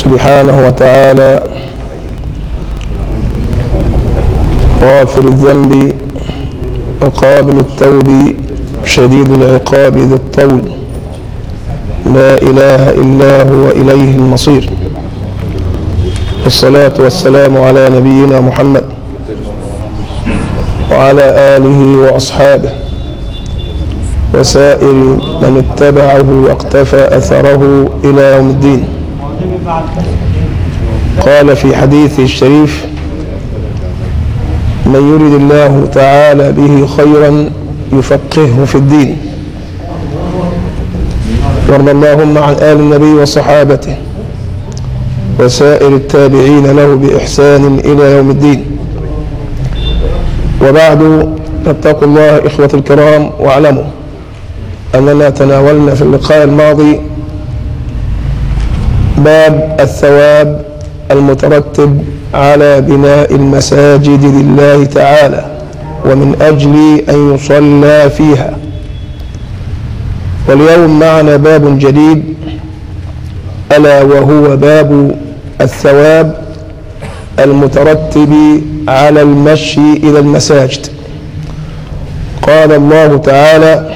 سبحانه وتعالى غافر الذنب وقابل التوب شديد العقاب ذي الطول لا إله إلا هو إليه المصير والصلاة والسلام على نبينا محمد وعلى آله وأصحابه وسائر من اتبعه واقتفى أثره إلى يوم الدين قال في حديثه الشريف من يرد الله تعالى به خيرا يفقهه في الدين وارض اللهم عن آل النبي وصحابته وسائر التابعين له بإحسان إلى يوم الدين وبعد فاتقوا الله إخوة الكرام واعلموا أننا تناولنا في اللقاء الماضي باب الثواب المترتب على بناء المساجد لله تعالى ومن أجل أن يصلى فيها واليوم معنا باب جديد ألا وهو باب الثواب المترتب على المشي إلى المساجد قال الله تعالى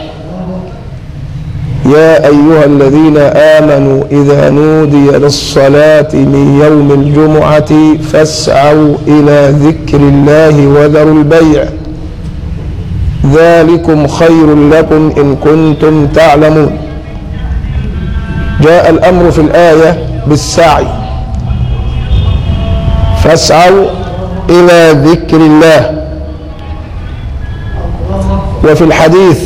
يا أيها الذين آمنوا إذا نودي للصلاة من يوم الجمعة فاسعوا إلى ذكر الله وذروا البيع ذلكم خير لكم إن كنتم تعلمون جاء الأمر في الآية بالسعي فاسعوا إلى ذكر الله وفي الحديث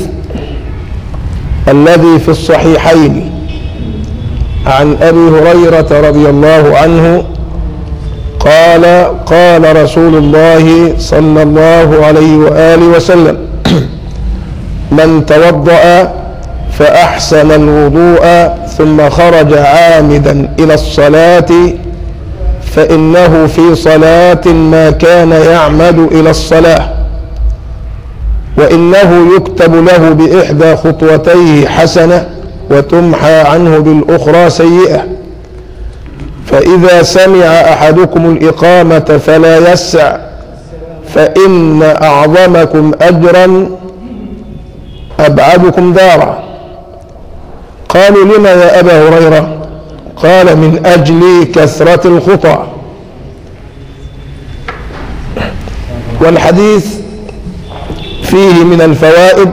الذي في الصحيحين عن أبي هريرة رضي الله عنه قال قال رسول الله صلى الله عليه وآله وسلم من توضأ فأحسن الوضوء ثم خرج عامدا إلى الصلاة فإنه في صلاة ما كان يعمد إلى الصلاة وإنه يكتب له بإحدى خطوتيه حسنة وتمحى عنه بالأخرى سيئة فإذا سمع أحدكم الإقامة فلا يسع فإن أعظمكم أجرا أبعدكم دارا قالوا لما يا أبا هريرة قال من أجل كثرة الخطى والحديث فيه من الفوائد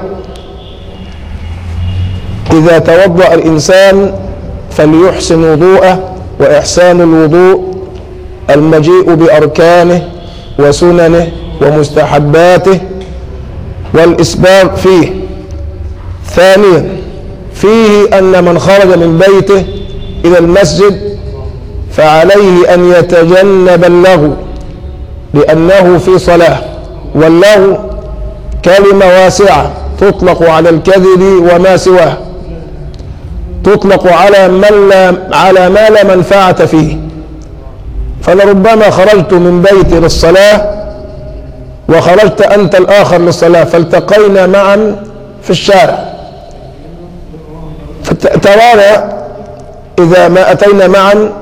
إذا توضأ الإنسان فليحسن وضوءه وإحسان الوضوء المجيء بأركانه وسننه ومستحباته والإسباغ فيه ثانيا فيه أن من خرج من بيته إلى المسجد فعليه أن يتجنب اللغو لأنه في صلاة واللغو كلمة واسعة تطلق على الكذب وما سواه تطلق على من لا على ما لا منفعة فيه فلربما خرجت من بيتي للصلاة وخرجت أنت الآخر للصلاة فالتقينا معا في الشارع ترانا إذا ما أتينا معا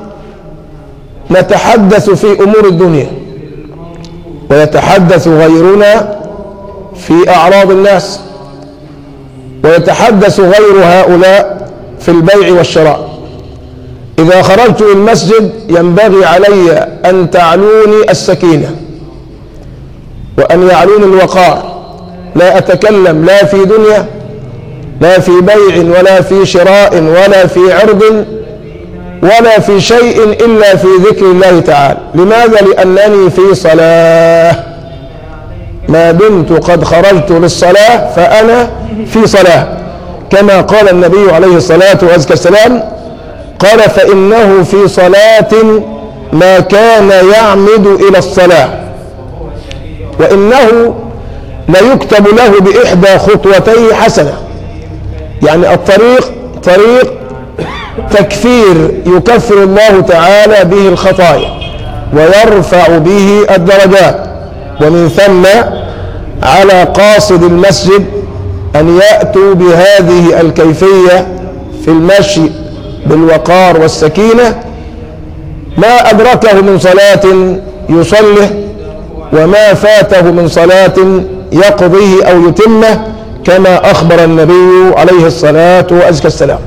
نتحدث في أمور الدنيا ويتحدث غيرنا في أعراض الناس ويتحدث غير هؤلاء في البيع والشراء إذا خرجت من المسجد ينبغي علي أن تعلوني السكينة وأن يعلوني الوقار لا أتكلم لا في دنيا لا في بيع ولا في شراء ولا في عرض ولا في شيء إلا في ذكر الله تعالى لماذا؟ لأنني في صلاة ما دمت قد خرجت للصلاة فأنا في صلاة كما قال النبي عليه الصلاة والسلام قال فإنه في صلاة ما كان يعمد إلى الصلاة وإنه ليكتب له بإحدى خطوتيه حسنة يعني الطريق طريق تكفير يكفر الله تعالى به الخطايا ويرفع به الدرجات ومن ثم على قاصد المسجد أن يأتوا بهذه الكيفية في المشي بالوقار والسكينة ما أدركه من صلاة يصله وما فاته من صلاة يقضيه أو يتمه كما أخبر النبي عليه الصلاة وأزكى السلام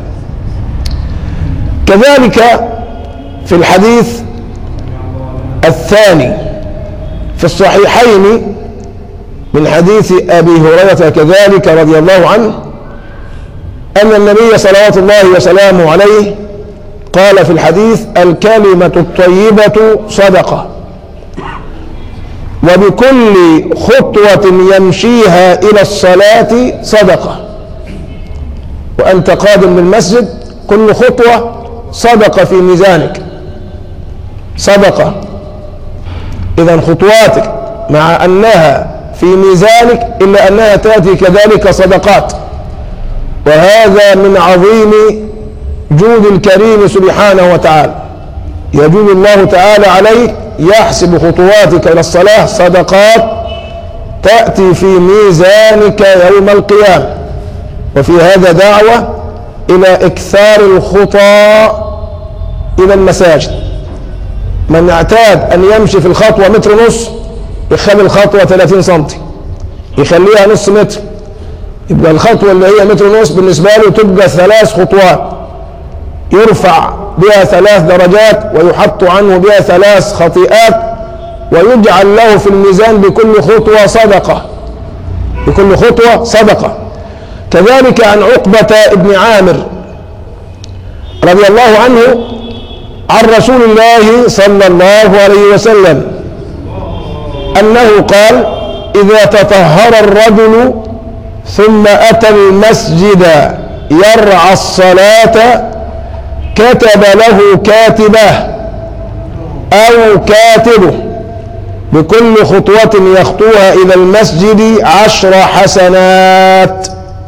كذلك في الحديث الثاني في الصحيحين من حديث أبي هريرة كذلك رضي الله عنه أن النبي صلوات الله وسلامه عليه قال في الحديث الكلمة الطيبة صدقة وبكل خطوة يمشيها إلى الصلاة صدقة وأنت قادم للمسجد كل خطوة صدقة في ميزانك صدقة إذا خطواتك مع أنها في ميزانك إلا أنها تأتي كذلك صدقات وهذا من عظيم جود الكريم سبحانه وتعالى يجود الله تعالى عليك يحسب خطواتك إلى الصلاة صدقات تأتي في ميزانك يوم القيامة وفي هذا دعوة إلى إكثار الخطى إلى المساجد من اعتاد أن يمشي في الخطوة متر ونص يخلي الخطوة 30 سنتي يخليها نص متر يبقى الخطوة اللي هي متر ونص بالنسبة له تبقى ثلاث خطوات يرفع بها ثلاث درجات ويحط عنه بها ثلاث خطيئات ويجعل له في الميزان بكل خطوة صدقة بكل خطوة صدقة كذلك عن عقبة ابن عامر رضي الله عنه عن رسول الله صلى الله عليه وسلم أنه قال إذا تطهر الرجل ثم أتى المسجد يرعى الصلاة كتب له كاتبه أو كاتبه بكل خطوة يخطوها إلى المسجد عشر حسنات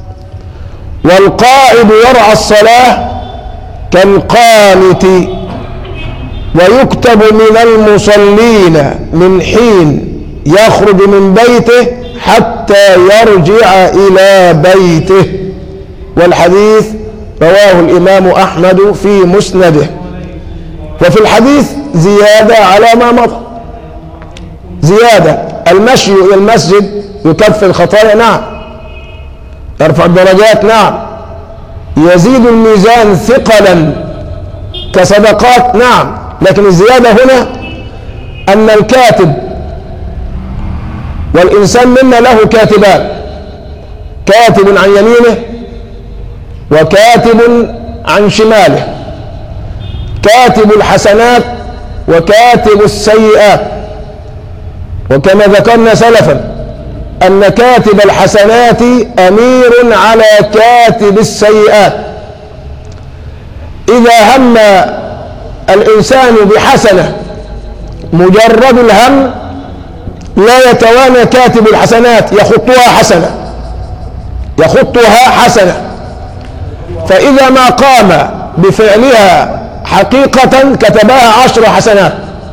والقائد يرعى الصلاة كالقانت ويكتب من المصلين من حين يخرج من بيته حتى يرجع إلى بيته والحديث رواه الإمام أحمد في مسنده وفي الحديث زيادة على ما مضى زيادة المشي إلى المسجد يكفر الخطايا نعم يرفع الدرجات نعم يزيد الميزان ثقلا كصدقات نعم لكن الزيادة هنا أن الكاتب والإنسان منا له كاتبان كاتب عن يمينه وكاتب عن شماله كاتب الحسنات وكاتب السيئات وكما ذكرنا سلفا أن كاتب الحسنات أمير على كاتب السيئات إذا هم الإنسان بحسنة مجرد الهم لا يتوانى كاتب الحسنات يخطها حسنة يخطها حسنة فإذا ما قام بفعلها حقيقة كتبها عشر حسنات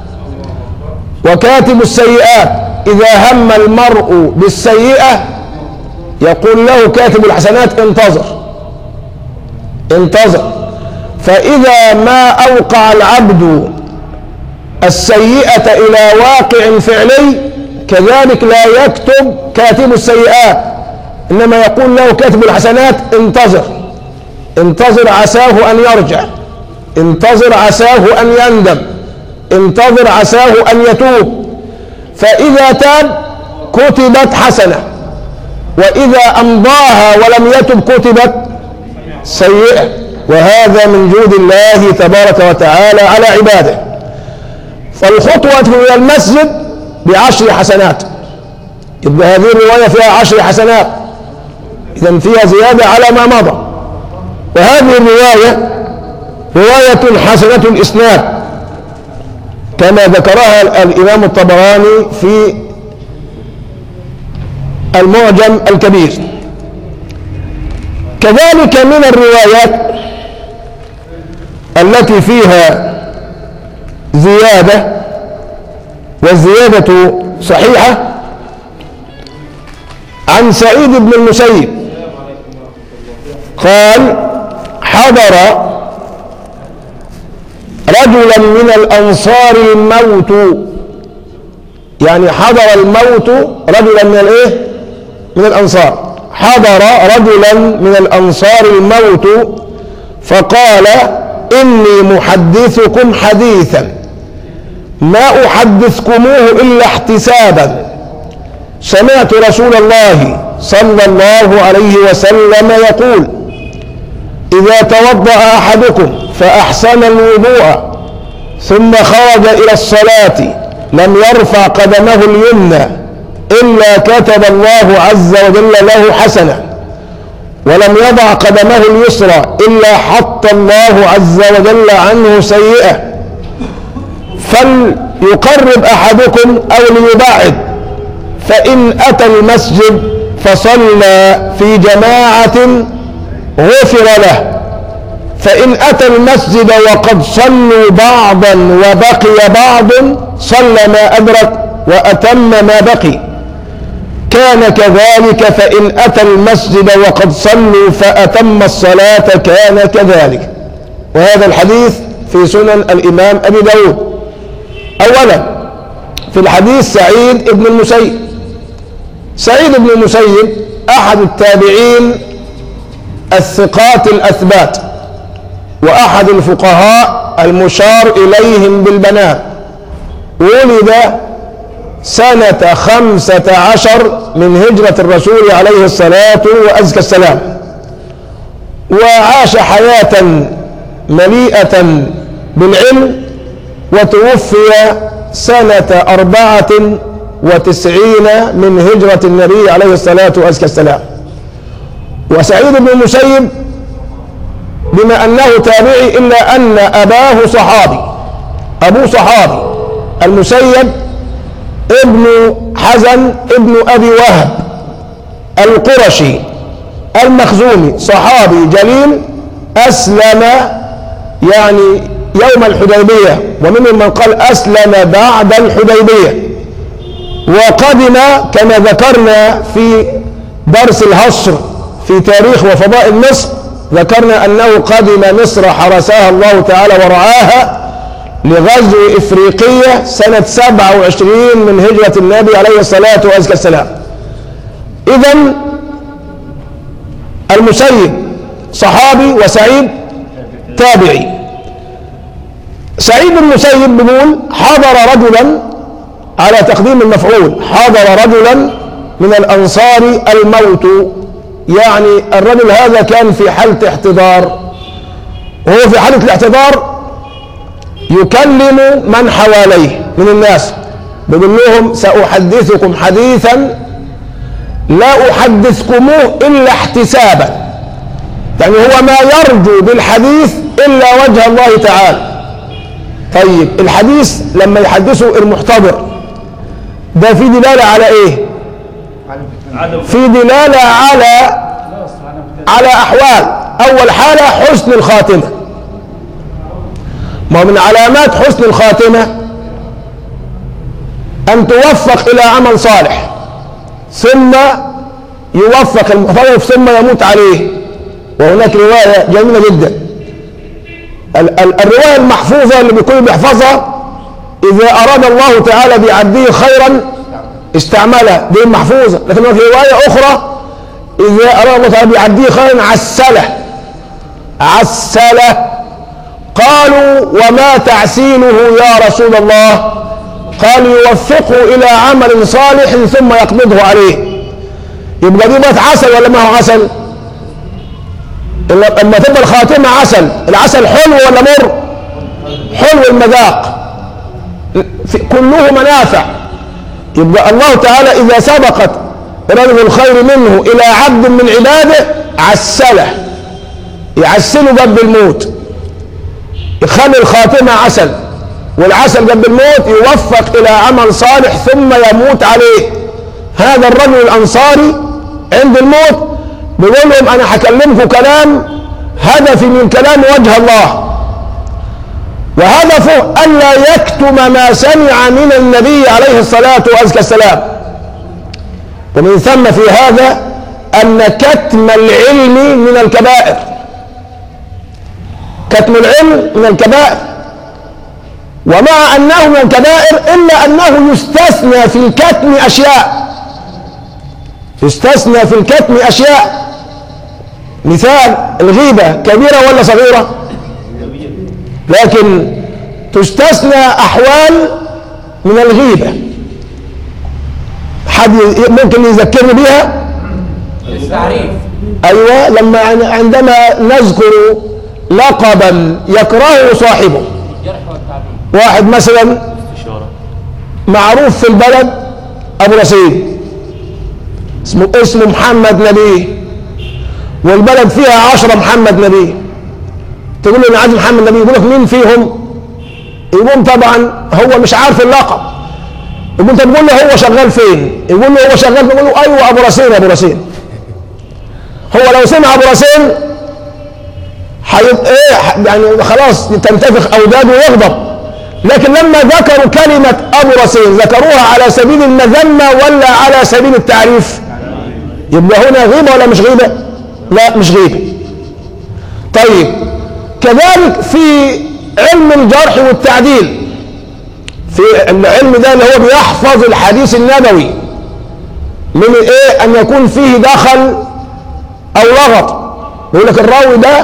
وكاتب السيئات إذا هم المرء بالسيئة يقول له كاتب الحسنات انتظر انتظر فإذا ما أوقع العبد السيئة إلى واقع فعلي كذلك لا يكتب كاتب السيئات إنما يقول له كاتب الحسنات انتظر انتظر عساه أن يرجع انتظر عساه أن يندم انتظر عساه أن يتوب فإذا تاب كتبت حسنة وإذا أمضاها ولم يتب كتبت سيئة وهذا من جود الله تبارك وتعالى على عباده فالخطوة إلى المسجد بعشر حسنات يبقى هذه الرواية فيها عشر حسنات إذا فيها زيادة على ما مضى وهذه الرواية رواية حسنة الإسناد كما ذكرها الإمام الطبراني في المعجم الكبير كذلك من الروايات التي فيها زيادة والزيادة صحيحة عن سعيد بن المسيب قال حضر رجلا من الأنصار الموت يعني حضر الموت رجلا من الايه من الأنصار حضر رجلا من الأنصار الموت فقال إني محدثكم حديثا ما أحدثكموه إلا احتسابا سمعت رسول الله صلى الله عليه وسلم يقول إذا توضأ أحدكم فأحسن الوضوء ثم خرج إلى الصلاة لم يرفع قدمه اليمنى إلا كتب الله عز وجل له حسنة ولم يضع قدمه اليسرى إلا حط الله عز وجل عنه سيئة فليقرب أحدكم أو ليبعد فإن أتى المسجد فصلى في جماعة غفر له فإن أتى المسجد وقد صلوا بعضا وبقي بعض صلى ما أدرك وأتم ما بقي كان كذلك فإن أتى المسجد وقد صلوا فأتم الصلاة كان كذلك وهذا الحديث في سنن الإمام أبي داود أولا في الحديث سعيد بن المسيب سعيد بن المسيب أحد التابعين الثقات الأثبات وأحد الفقهاء المشار إليهم بالبنات ولد سنة خمسة عشر من هجرة الرسول عليه الصلاة وأزكى السلام وعاش حياة مليئة بالعلم وتوفي سنة أربعة وتسعين من هجرة النبي عليه الصلاة وأزكى السلام وسعيد بن المسيب بما أنه تابعي إلا أن أباه صحابي أبوه صحابي المسيب ابن حزن ابن أبي وهب القرشي المخزومي صحابي جليل أسلم يعني يوم الحديبية ومنهم من قال أسلم بعد الحديبية وقدم كما ذكرنا في درس الهصر في تاريخ وفضائل مصر ذكرنا أنه قدم مصر حرسها الله تعالى ورعاها لغزو إفريقية سنة 27 من هجرة النبي عليه الصلاة والسلام إذا المسيب صحابي وسعيد تابعي سعيد بن المسيب بيقول حضر رجلا على تقديم المفعول حضر رجلا من الأنصار الموت يعني الرجل هذا كان في حالة احتضار وهو في حالة الاحتضار يكلم من حواليه من الناس بيقول لهم سأحدثكم حديثا لا أحدثكموه إلا احتسابا يعني هو ما يرجو بالحديث إلا وجه الله تعالى طيب الحديث لما يحدثه المحتضر ده في دلالة على ايه في دلالة على على أحوال أول حالة حسن الخاتمة ما من علامات حسن الخاتمة أن توفق إلى عمل صالح ثم يوفق المتوفى ثم يموت عليه وهناك رواية جميلة جدا ال- ال- الرواية المحفوظة اللي بيكون بيحفظها إذا أراد الله تعالى بعبده خيرا استعملها دي محفوظة لكن في رواية أخرى إذا أراد الله تعالى بعبده خيرا عسله عسله قالوا وما تعسينه يا رسول الله قال يوفقه إلى عمل صالح ثم يقبضه عليه يبقى دي بقت عسل ولا ما هو عسل إلا- اما تبقى الخاتمة عسل العسل حلو ولا مر حلو المذاق في- كله منافع يبقى الله تعالى إذا سبقت رجل الخير منه إلى عبد من عباده عسله يعسله قبل الموت يخلي الخاتمة عسل والعسل قبل الموت يوفق إلى عمل صالح ثم يموت عليه هذا الرجل الأنصاري عند الموت بيقول لهم أنا هكلمكم كلام هدفي من كلام وجه الله وهدفه ألا يكتم ما سمع من النبي عليه الصلاة والسلام ومن ثم في هذا أن كتم العلم من الكبائر كتم العلم من الكبائر ومع أنه من الكبائر إلا أنه يستثنى في الكتم أشياء يستثنى في الكتم أشياء مثال الغيبة كبيرة ولا صغيرة لكن تستثنى أحوال من الغيبة حد ممكن يذكرني بها التعريف أيوة لما عندما نذكر لقبا يكرهه صاحبه الجرح والتعديل واحد مثلا معروف في البلد ابو رصيد اسمه اسمه محمد نبيه والبلد فيها عشرة محمد نبيه تقول له انا عايز محمد نبيه يقول لك مين فيهم يقوم طبعا هو مش عارف اللقب يقول انت تقول له هو شغال فين يقول له هو شغال تقول له ايوه ابو رصين ابو رصين هو لو سمع ابو رصين هيبقى ايه يعني خلاص تنتفخ اوداده ويغضب لكن لما ذكروا كلمة أبو رصين ذكروها على سبيل المذمة ولا على سبيل التعريف يبقى هنا غيبة ولا مش غيبة لا مش غيبة طيب كذلك في علم الجرح والتعديل في العلم ده اللي هو بيحفظ الحديث النبوي من ايه ان يكون فيه دخل او لغط يقول لك الراوي ده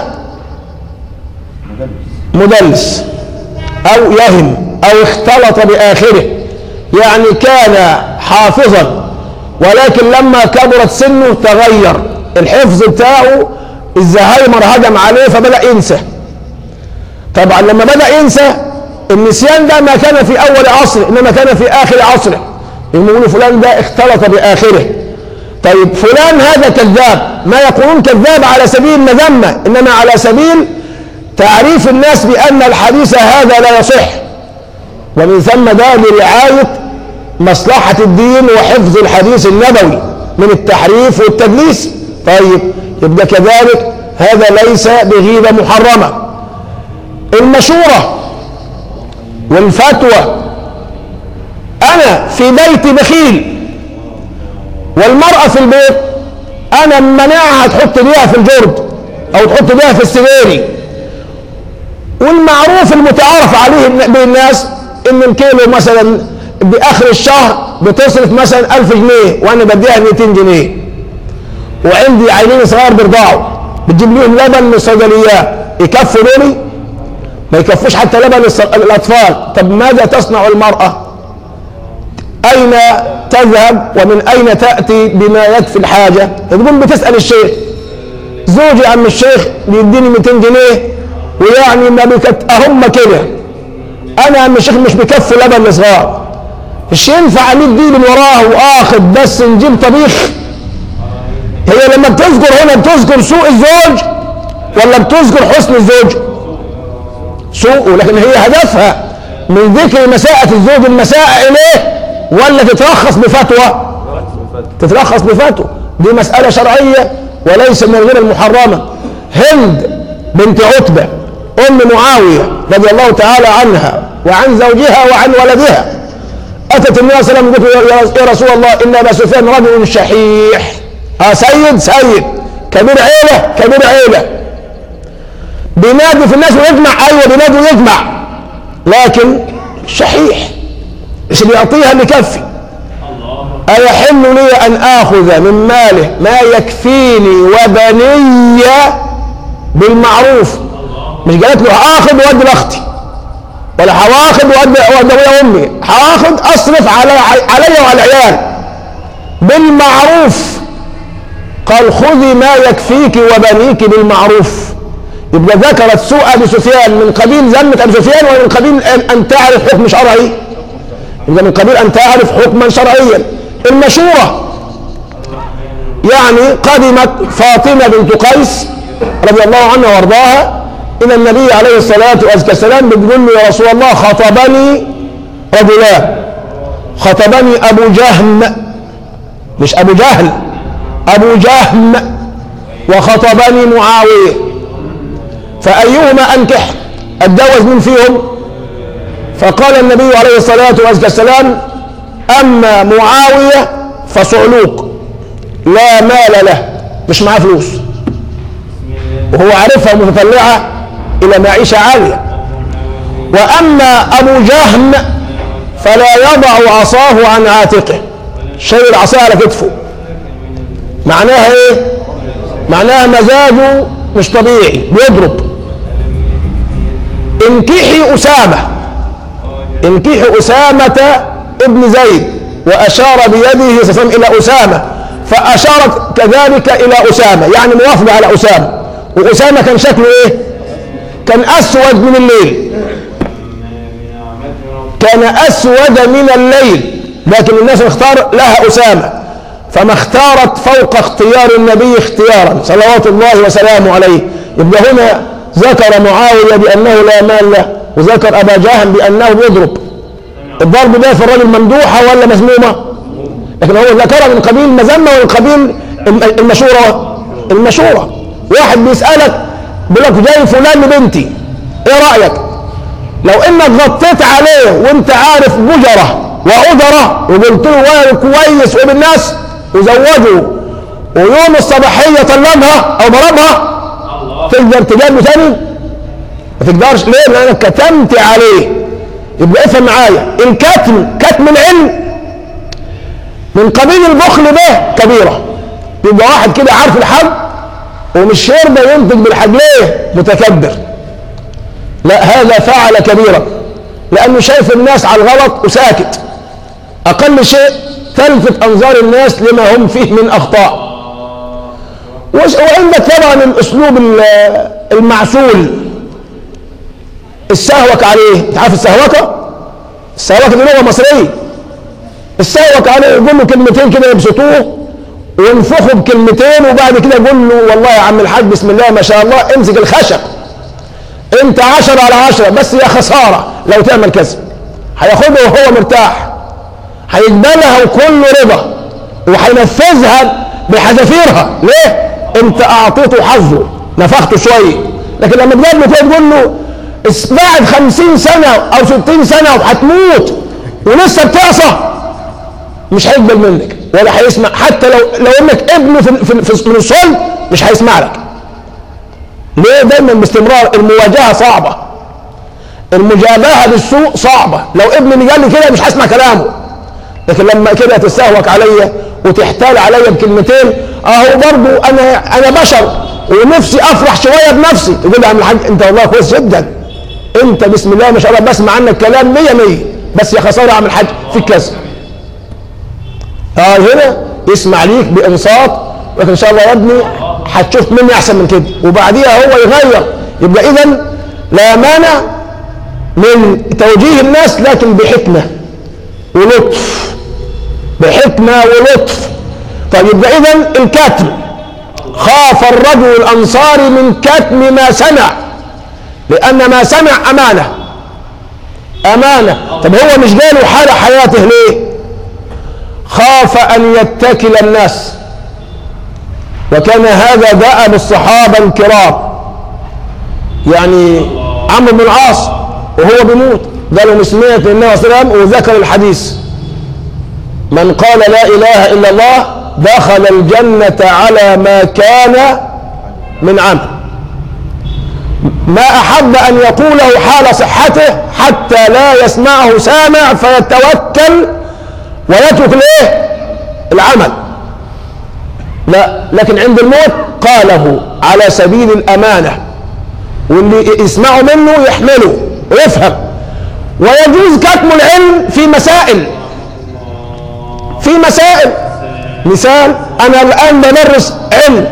مدلس او يهم او اختلط باخره يعني كان حافظا ولكن لما كبرت سنه تغير الحفظ بتاعه الزهايمر هجم عليه فبدا ينسى طبعا لما بدا ينسى النسيان ده ما كان في اول عصر انما كان في اخر عصره يقولوا فلان ده اختلط باخره طيب فلان هذا كذاب ما يقولون كذاب على سبيل المذمه انما على سبيل تعريف الناس بأن الحديث هذا لا يصح ومن ثم ده لرعاية مصلحة الدين وحفظ الحديث النبوي من التحريف والتدليس طيب يبقى كذلك هذا ليس بغيبة محرمة المشورة والفتوى أنا في بيتي بخيل والمرأة في البيت أنا منعها تحط بيها في الجرد أو تحط بيها في السجاري والمعروف المتعارف عليه بين الناس ان الكيلو مثلا باخر الشهر بتصرف مثلا 1000 جنيه وانا بديها 200 جنيه وعندي عينين صغار بيرضعوا بتجيب لهم لبن من الصيدليات يكفوا دولي ما يكفوش حتى لبن الص- الاطفال طب ماذا تصنع المراه اين تذهب ومن اين تاتي بما يكفي الحاجه تقوم بتسال الشيخ زوجي يا عم الشيخ بيديني 200 جنيه ويعني ما بكت هم كده انا يا عم الشيخ مش بكفي لبن صغار مش ينفع امد ايدي من وراه واخد بس نجيب طبيخ هي لما بتذكر هنا بتذكر سوء الزوج ولا بتذكر حسن الزوج سوء لكن هي هدفها من ذكر مساءة الزوج المساءة إليه ولا تترخص بفتوى تترخص بفتوى دي مسألة شرعية وليس من الغير المحرمة هند بنت عتبة أم معاوية رضي الله تعالى عنها وعن زوجها وعن ولدها أتت النبي صلى الله عليه وسلم قالت يا رسول الله إن أبا سفيان رجل شحيح آه سيد سيد كبير عيلة كبير عيلة بينادي في الناس ويجمع أيوة بينادي ويجمع لكن شحيح مش اللي يعطيها اللي يكفي أيحل لي أن آخذ من ماله ما يكفيني وبني بالمعروف مش قالت له هاخد وادي لاختي ولا هواخد وادي وادي ابويا وامي هاخد اصرف على علي وعلى العيال بالمعروف قال خذي ما يكفيك وبنيك بالمعروف يبقى ذكرت سوء ابي سفيان من قبيل ذمه ابي سفيان ومن قبيل ان أن تعرف حكم شرعي يبقى من قبيل ان تعرف حكما شرعيا المشوره يعني قدمت فاطمه بنت قيس رضي الله عنها وارضاها الى النبي عليه الصلاه والسلام بتقول له يا رسول الله خطبني رجلان خطبني ابو جهم مش ابو جهل ابو جهم وخطبني معاويه فايهما انكح اتجوز من فيهم فقال النبي عليه الصلاه والسلام اما معاويه فصعلوك لا مال له مش معاه فلوس وهو عارفها متطلعة إلى معيشة عالية واما ابو جهم فلا يضع عصاه عن عاتقه شيل العصا على كتفه معناها ايه معناها مزاجه مش طبيعي بيضرب انكحي اسامه انكحي اسامه ابن زيد واشار بيده صلى الله عليه وسلم الى اسامه فاشارت كذلك الى اسامه يعني موافقه على اسامه واسامه كان شكله ايه كان اسود من الليل كان اسود من الليل لكن الناس اختار لها اسامه فما اختارت فوق اختيار النبي اختيارا صلوات الله وسلامه عليه يبقى هنا ذكر معاويه بانه لا مال له وذكر ابا جهم بانه بيضرب الضرب ده في الرجل ممدوحه ولا مذمومه لكن هو ذكرها من قبيل مذمه ومن قبيل المشوره المشوره واحد بيسالك بيقول لك جاي فلان لبنتي ايه رايك لو انك غطيت عليه وانت عارف بجره وعذره وقلت له ولد كويس وبالناس وزوجه ويوم الصباحيه طلقها او ضربها تقدر تجيب تاني ما تقدرش ليه لانك كتمت عليه يبقى افهم معايا الكتم كتم العلم من قبيل البخل به كبيره يبقى واحد كده عارف الحق ومش يرضى ينطق بالحق ليه متكبر لا هذا فعل كبيرا لانه شايف الناس على الغلط وساكت اقل شيء تلفت انظار الناس لما هم فيه من اخطاء وعندك طبعا الاسلوب المعسول السهوك عليه انت عارف السهوكه السهوكه دي لغه مصريه السهوك عليه يقول له كلمتين كده يبسطوه وينفخوا بكلمتين وبعد كده يقول له والله يا عم الحاج بسم الله ما شاء الله امسك الخشب انت عشرة على عشرة بس يا خسارة لو تعمل كذا هياخدها وهو مرتاح هيقبلها وكله رضا وهينفذها بحذافيرها ليه؟ انت اعطيته حظه نفخته شويه لكن لما تجيب له كده تقول له بعد خمسين سنة أو ستين سنة وهتموت ولسه بتعصى مش هيقبل منك ولا هيسمع حتى لو لو انك ابنه في, في, في من الصلب مش هيسمع لك ليه دايما باستمرار المواجهه صعبه المجابهه بالسوء صعبه لو ابني قال لي كده مش هسمع كلامه لكن لما كده تستهوك عليا وتحتال عليا بكلمتين اهو برضو انا انا بشر ونفسي افرح شويه بنفسي تقول لي يا عم الحاج انت والله كويس جدا انت بسم الله ما شاء الله بسمع عنك كلام 100 100 بس يا خساره يا عم الحاج في كذا اه هنا يسمع ليك بانصات لكن ان شاء الله يا ابني هتشوف مني احسن من كده وبعديها هو يغير يبقى اذا لا مانع من توجيه الناس لكن بحكمه ولطف بحكمه ولطف طيب يبقى اذا الكتم خاف الرجل الانصاري من كتم ما سمع لان ما سمع امانه امانه طب هو مش جاله حال حياته ليه خاف ان يتكل الناس وكان هذا دأب الصحابة الكرام يعني عمرو بن العاص وهو بيموت قالوا سمعت النبي صلى الله عليه وسلم وذكر الحديث من قال لا إله إلا الله دخل الجنة على ما كان من عمل ما أحب أن يقوله حال صحته حتى لا يسمعه سامع فيتوكل ويترك الايه العمل لا لكن عند الموت قاله على سبيل الأمانة واللي يسمعه منه يحمله ويفهم ويجوز كتم العلم في مسائل في مسائل مثال أنا الآن بدرس علم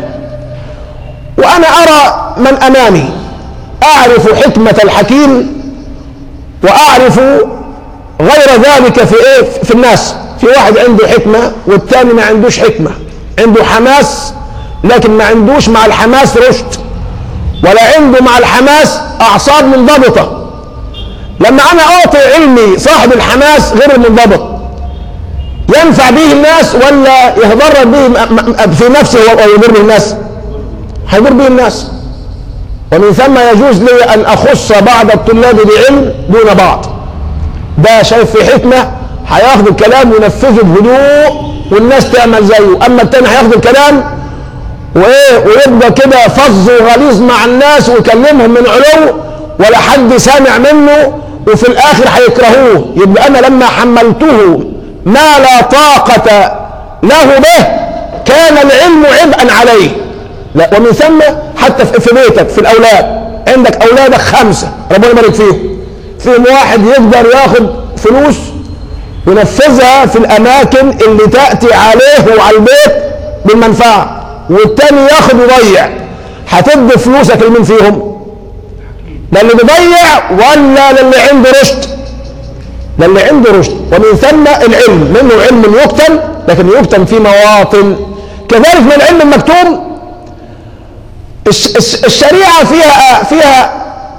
وأنا أرى من أمامي أعرف حكمة الحكيم وأعرف غير ذلك في إيه في الناس في واحد عنده حكمة والثاني ما عندوش حكمة عنده حماس لكن ما عندوش مع الحماس رشد ولا عنده مع الحماس أعصاب منضبطة لما أنا أعطي علمي صاحب الحماس غير المنضبط ينفع به الناس ولا يتضرر به في نفسه ويضر به الناس هيضر به الناس ومن ثم يجوز لي أن أخص بعض الطلاب بعلم دون بعض ده شايف في حكمة هياخد الكلام وينفذه بهدوء والناس تعمل زيه اما التاني هياخد الكلام وايه ويبقى كده فظ وغليظ مع الناس ويكلمهم من علو ولا حد سامع منه وفي الاخر هيكرهوه يبقى انا لما حملته ما لا طاقة له به كان العلم عبئا عليه لا ومن ثم حتى في في بيتك في الاولاد عندك اولادك خمسة ربنا يبارك فيهم فيهم واحد يقدر ياخد فلوس ينفذها في الاماكن اللي تاتي عليه وعلى البيت بالمنفعه والتاني ياخد ويضيع هتدي فلوسك لمين فيهم؟ للي بيضيع ولا للي عنده رشد؟ للي عنده رشد ومن ثم العلم منه علم يكتم لكن يكتم في مواطن كذلك من العلم المكتوم الش- الش- الشريعه فيها فيها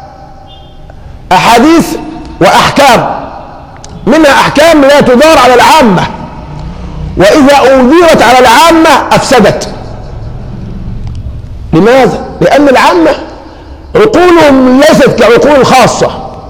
احاديث واحكام منها احكام لا تدار على العامه واذا اوديت على العامه افسدت لماذا لان العامه عقولهم ليست كعقول الخاصه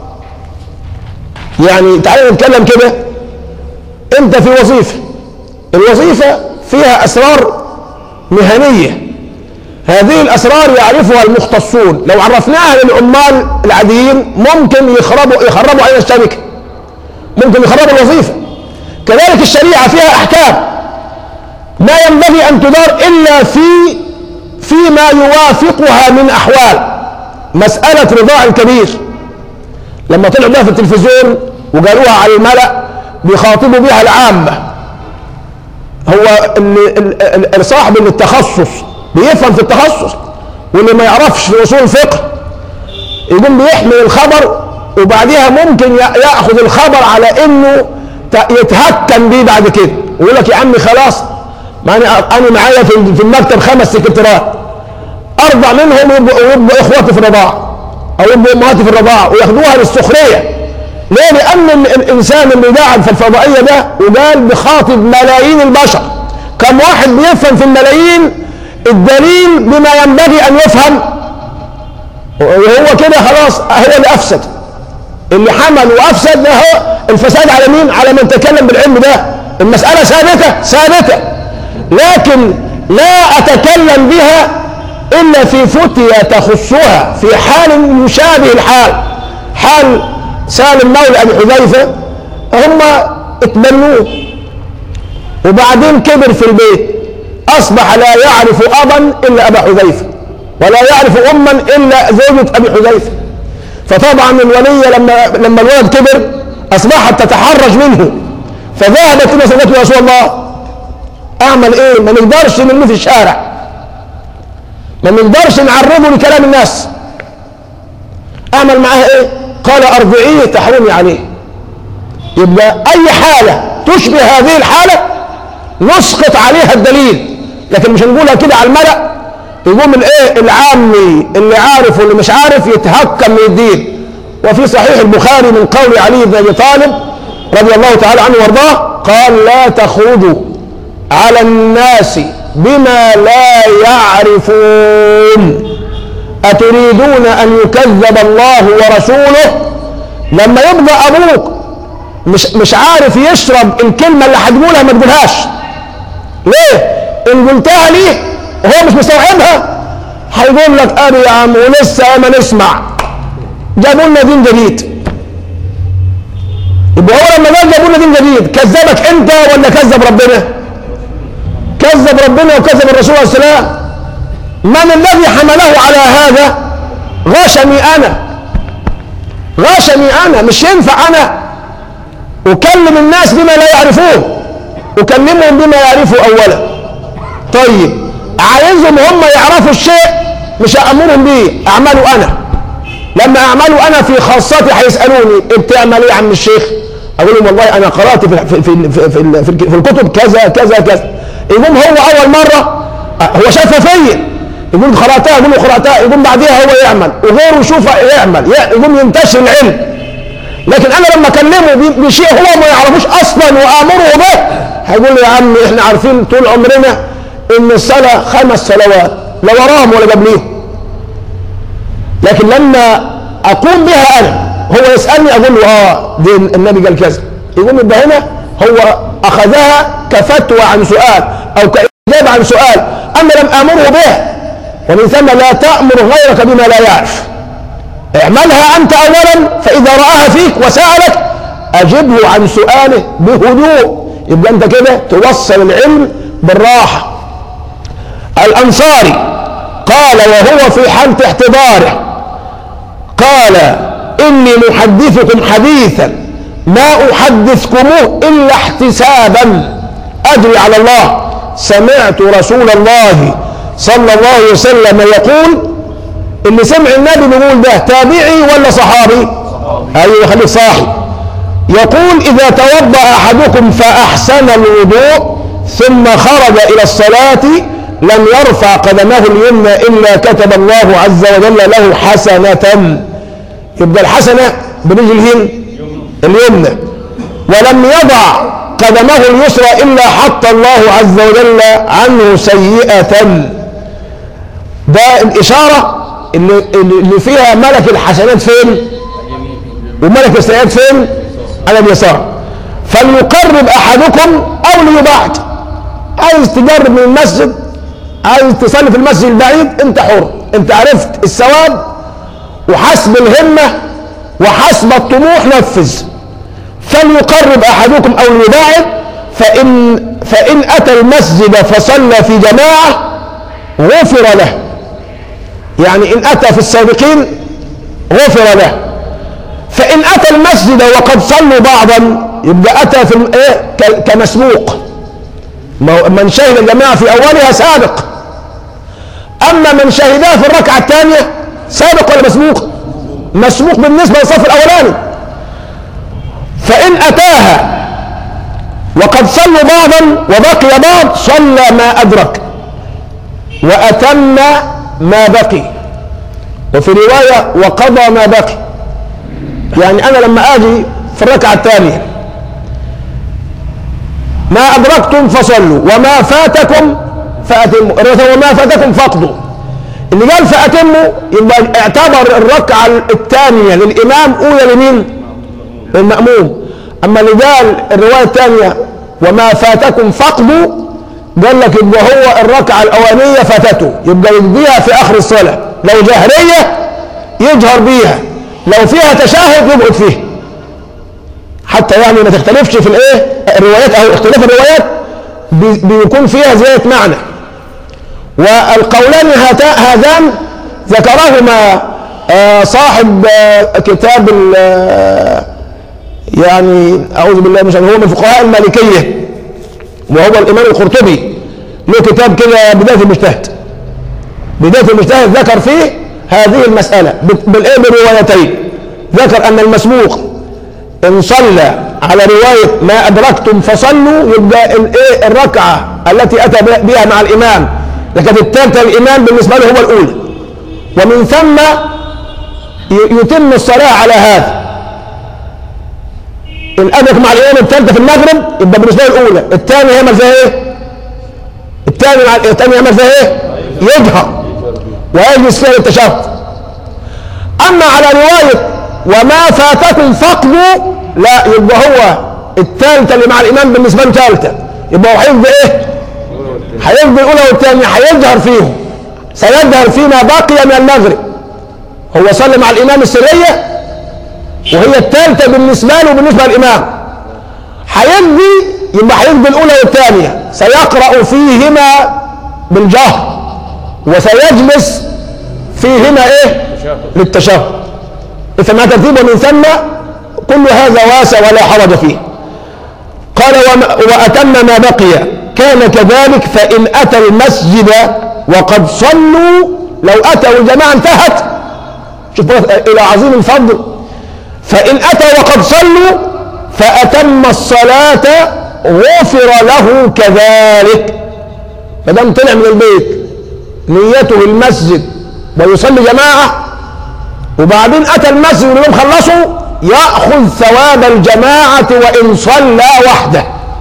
يعني تعالى نتكلم كده انت في وظيفه الوظيفه فيها اسرار مهنيه هذه الاسرار يعرفها المختصون لو عرفناها للعمال العاديين ممكن يخربوا يخربوا علينا الشركه ممكن يخربوا الوظيفه كذلك الشريعه فيها احكام ما ينبغي ان تدار الا في فيما يوافقها من احوال مساله رضاع الكبير لما طلعوا بها في التلفزيون وقالوها على الملأ بيخاطبوا بها العامة هو اللي ال- ال- ال- صاحب التخصص بيفهم في التخصص واللي ما يعرفش في اصول الفقه يقوم بيحمل الخبر وبعديها ممكن ي- ياخذ الخبر على انه ت- يتهكم بيه بعد كده ويقول لك يا عمي خلاص ما انا انا معايا في في المكتب خمس سكرتيرات اربع منهم يبقوا يبقوا اخواتي في الرضاعه او يبقوا امهاتي في الرضاعه وياخدوها للسخريه ليه؟ لان ال- الانسان اللي قاعد في الفضائيه ده وقال بخاطب ملايين البشر كم واحد بيفهم في الملايين الدليل بما ينبغي ان يفهم وهو كده خلاص هو اللي افسد اللي حمل وافسد ده هو الفساد على مين؟ على من تكلم بالعلم ده المساله ثابته ثابته لكن لا اتكلم بها الا في فتية تخصها في حال يشابه الحال حال سالم مولى ابي حذيفه هم اتبنوه وبعدين كبر في البيت اصبح لا يعرف ابا الا ابا حذيفه ولا يعرف اما الا زوجة ابي حذيفه فطبعا الولية لما لما الولد كبر اصبحت تتحرج منه فذهبت الى سيدته يا رسول الله اعمل ايه ما نقدرش نرميه في الشارع ما نقدرش نعرضه لكلام الناس اعمل معاه ايه قال ارجعيه تحرمي عليه يبقى اي حاله تشبه هذه الحاله نسقط عليها الدليل لكن مش هنقولها كده على الملأ يقوم الايه العامي اللي عارف واللي مش عارف يتهكم من الدين وفي صحيح البخاري من قول علي بن ابي طالب رضي الله تعالى عنه وارضاه قال لا تخرجوا على الناس بما لا يعرفون أتريدون أن يكذب الله ورسوله لما يبقى أبوك مش مش عارف يشرب الكلمة اللي هتقولها ما تقولهاش ليه؟ إن قلتها ليه وهو مش مستوعبها هيقول لك أبي يا عم ولسه ما نسمع جابوا لنا دين جديد يبقى هو لما قال جابوا لنا دين جديد كذبك أنت ولا كذب ربنا؟ كذب ربنا وكذب الرسول عليه السلام من الذي حمله على هذا غشني انا غشني انا مش ينفع انا اكلم الناس بما لا يعرفون اكلمهم بما يعرفوا اولا طيب عايزهم هم يعرفوا الشيء مش امرهم بيه اعمله انا لما اعمله انا في خاصتي هيسالوني بتعمل ايه يا عم الشيخ اقول لهم والله انا قرات في في في في, في, في, في الكتب كذا كذا كذا يقوم هو اول مره هو شافها فيا يقول قراتها يقول له قراتها يقوم بعديها هو يعمل وغيره يشوفها يعمل يقوم ينتشر العلم لكن انا لما اكلمه ب- بشيء هو ما يعرفوش اصلا وامره به هيقول لي يا عم احنا عارفين طول عمرنا ان الصلاه خمس صلوات لا وراهم ولا قبليهم لكن لما اقوم بها انا هو يسالني اقول له اه دي النبي قال كذا يقوم يبقى هنا هو اخذها كفتوى عن سؤال او كاجابه عن سؤال انا لم امره به ومن ثم لا تامر غيرك بما لا يعرف اعملها أنت أولا فإذا رآها فيك وسألك أجبه عن سؤاله بهدوء يبقى أنت كده توصل العلم بالراحة الأنصاري قال وهو في حالة احتضاره قال إني محدثكم حديثا ما أحدثكموه إلا احتسابا أجري على الله سمعت رسول الله صلى الله عليه وسلم يقول اللي سمع النبي بيقول ده تابعي ولا صحابي ايوه خليك صاحي يقول اذا توضا احدكم فاحسن الوضوء ثم خرج الى الصلاه لم يرفع قدمه اليمنى الا كتب الله عز وجل له حسنه يبقى الحسنه برجل اليمين اليمنى ولم يضع قدمه اليسرى الا حط الله عز وجل عنه سيئه ده الاشاره اللي, اللي فيها ملك الحسنات فين وملك السيئات فين على اليسار فليقرب احدكم او ليبعد عايز تجرب من المسجد عايز تصلي في المسجد البعيد انت حر انت عرفت الثواب وحسب الهمه وحسب الطموح نفذ فليقرب احدكم او ليبعد فان فان اتى المسجد فصلى في جماعه غفر له يعني إن أتى في السابقين غفر له فإن أتى المسجد وقد صلوا بعضا يبقى أتى في إيه كمسبوق من شهد الجماعة في أولها سابق أما من شهدها في الركعة الثانية سابق ولا مسبوق مسبوق بالنسبة للصف الأولاني فإن أتاها وقد صلوا بعضا وبقي بعض صلى ما أدرك وأتم ما بقي وفي رواية وقضى ما بقي يعني أنا لما أجي في الركعة الثانية ما أدركتم فصلوا وما فاتكم فأتموا وما فاتكم فاقضوا اللي قال فأتموا يبقى اعتبر الركعة الثانية للإمام أولى لمين؟ للمأموم أما اللي قال الرواية الثانية وما فاتكم فاقضوا قال لك يبقى هو الركعة الأولانية فاتته يبقى يقضيها في آخر الصلاة لو جهرية يجهر بيها لو فيها تشهد يبعد فيه حتى يعني ما تختلفش في الايه الروايات او اختلاف الروايات بيكون فيها زيادة معنى والقولان هذان ذكرهما صاحب كتاب يعني اعوذ بالله من هو من فقهاء المالكيه وهو الامام القرطبي له كتاب كده بدايه المجتهد بدايه المجتهد ذكر فيه هذه المساله بالايه بالروايتين ذكر ان المسبوق ان صلى على روايه ما ادركتم فصلوا يبقى الايه الركعه التي اتى بها مع الامام لكن الثالثه الامام بالنسبه له هو الاولى ومن ثم يتم الصلاه على هذا ان ادرك مع الامام الثالثه في المغرب يبقى بالنسبه له الاولى الثاني يعمل فيها ايه الثاني مع الثاني يعمل فيها ايه يجهر ويجلس فيها للتشهد اما على روايه وما فاتكم فقدوا لا يبقى هو الثالثه اللي مع الامام بالنسبه له ثالثه يبقى هو هيفضل ايه هيفضل الاولى والثانيه هيجهر فيهم سيجهر فيما بقي من المغرب هو صلى مع الامام السريه وهي الثالثة بالنسبة له بالنسبة للإمام هيقضي يبقى هيقضي الأولى والثانية سيقرأ فيهما بالجهر وسيجلس فيهما إيه؟ للتشهد فما ترتيبه من ثم كل هذا واسع ولا حرج فيه قال وأتم ما بقي كان كذلك فإن أتى المسجد وقد صلوا لو أتوا الجماعة انتهت شوف إلى عظيم الفضل فإن أتى وقد صلوا فأتم الصلاة غفر له كذلك ما دام طلع من البيت نيته المسجد ويصلي جماعة وبعدين أتى المسجد واليوم خلصوا يأخذ ثواب الجماعة وإن صلى وحده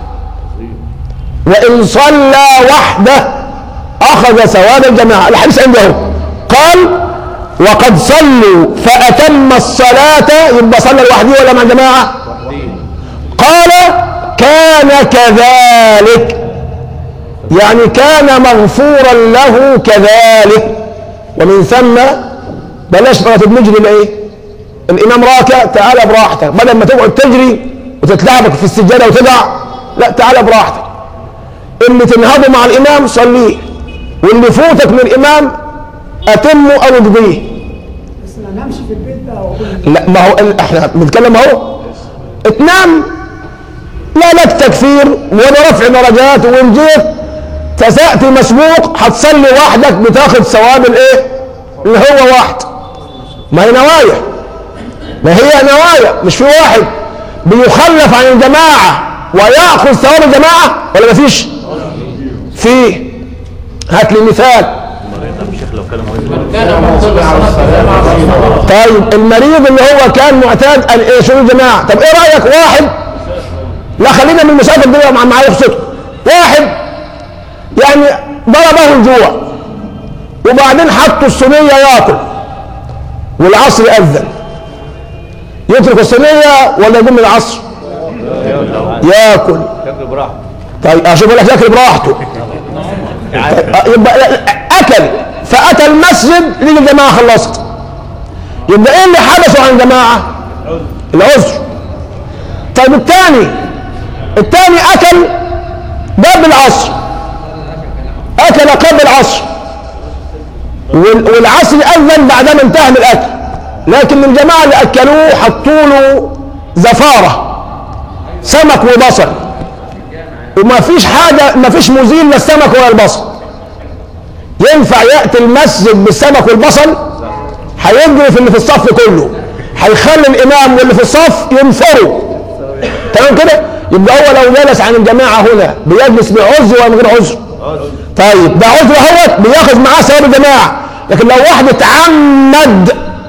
وإن صلى وحده أخذ ثواب الجماعة الحديث عنده قال وقد صلوا فأتم الصلاة يبقى صلى لوحده ولا مع جماعة قال كان كذلك يعني كان مغفورا له كذلك ومن ثم بلاش بقى تدمج لي ايه الامام راكع تعالى براحتك بدل ما تقعد تجري وتتلعبك في السجاده وتقع لا تعالى براحتك اللي تنهضه مع الامام صليه واللي فوتك من الامام اتمه او اقضيه بس ما نامش في البيت بقى واقول لا ما هو ال- احنا بنتكلم اهو تنام لا لك تكفير ولا رفع درجات وان جيت تسأتي مسبوق هتصلي وحدك بتاخد ثواب الايه اللي هو واحد ما هي نوايا ما هي نوايا مش في واحد بيخلف عن الجماعة ويأخذ ثواب الجماعة ولا مفيش فيه هات لي مثال كان مقصود الصلاة مع الصلاة طيب المريض اللي هو كان معتاد ان إيه شؤون الجماعه طب ايه رايك واحد لا خلينا من المسافر دي مع معايا يبسطه واحد يعني ضربه الجوع وبعدين حطوا الصينيه ياكل والعصر اذن يترك الصينيه ولا يقوم من العصر ياكل شكله براحته طيب اشوف لك ياكل براحته طيب، يبقى لا- لا، اكل فاتى المسجد لقي الجماعه خلصت يبقى ايه اللي حبسه عن الجماعه العذر طيب الثاني الثاني اكل قبل العصر اكل قبل العصر وال- والعصر اذن بعدما انتهى من الاكل لكن الجماعه اللي اكلوه حطوا له زفاره سمك وبصل وما فيش حاجة ما فيش مزيل للسمك ولا البصل ينفع يأتي المسجد بالسمك والبصل هيجري في اللي في الصف كله هيخلي الإمام واللي في الصف ينفروا تمام كده يبقى هو لو جلس عن الجماعة هنا بيجلس بعذر ولا من غير عذر طيب ده عذر اهوت بياخذ معاه ثواب الجماعة لكن لو واحد اتعمد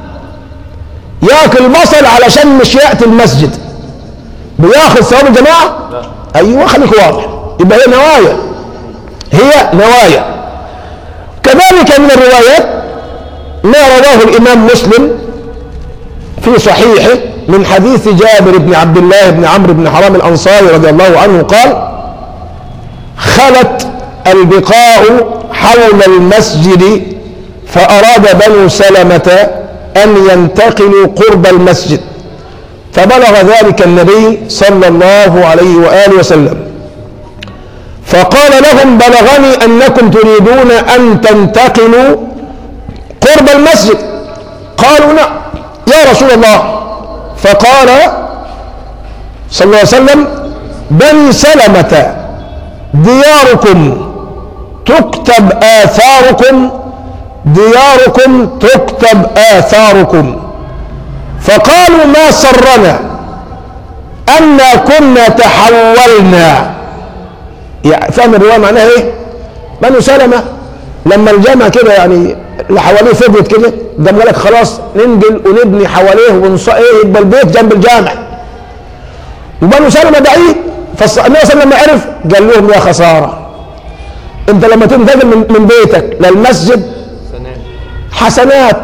ياكل بصل علشان مش يأتي المسجد بياخذ ثواب الجماعة ايوه خليك واضح يبقى هي نوايا هي نوايا كذلك من الروايات ما رواه الامام مسلم في صحيحه من حديث جابر بن عبد الله بن عمرو بن حرام الانصاري رضي الله عنه قال خلت البقاع حول المسجد فاراد بنو سلمه ان ينتقلوا قرب المسجد فبلغ ذلك النبي صلى الله عليه وآله وسلم فقال لهم بلغني أنكم تريدون أن تنتقلوا قرب المسجد قالوا نعم يا رسول الله فقال صلى الله عليه وسلم بني سلمة دياركم تكتب آثاركم دياركم تكتب آثاركم فقالوا ما سرنا أنا كنا تحولنا يعني فاهم الرواية معناها ايه؟ بنو سلمة لما الجامع كده يعني اللي حواليه فضيت كده ده قال لك خلاص ننقل ونبني حواليه ونص ايه يبقى البيت جنب الجامع وبنو سلمة بعيد فالنبي صلى الله عليه وسلم لما عرف قال لهم يا خسارة انت لما تنتقل من, من بيتك للمسجد حسنات